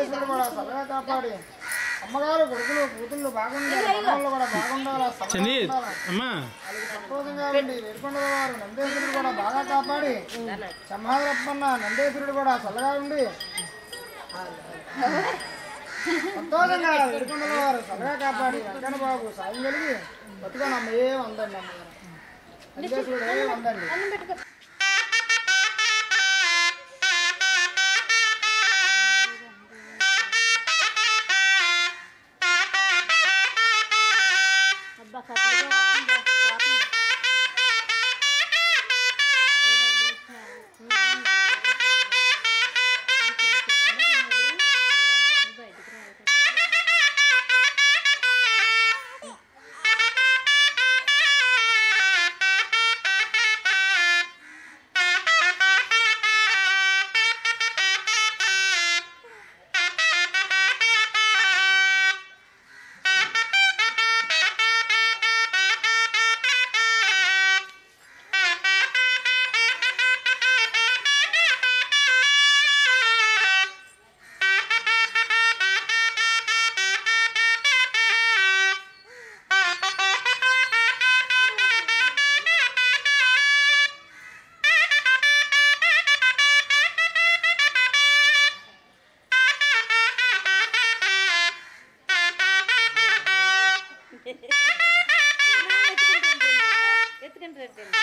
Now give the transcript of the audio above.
నందేశ్వరుడు కూడా చల్లగా కాపాడి అమ్మగారు కొడుకులు కూతుళ్ళు బాగుండాలి మనవాళ్ళు కూడా బాగుండాలి చంది అమ్మా వాళ్ళకి సంతోషంగా ఉండి వేడుకొండ వారు నందేశ్వరుడు కూడా బాగా కాపాడి చమ్మాదరప్పన్న నందేశ్వరుడు కూడా చల్లగా ఉండి సంతోషంగా వేడుకొండ వారు చల్లగా కాపాడి వెంకన్న బాబు సాయం కలిగి బతుగా నమ్మ ఏ వందండి అమ్మగారు నందేశ్వరుడు ఏ వందండి ఎత్తుకుంటారు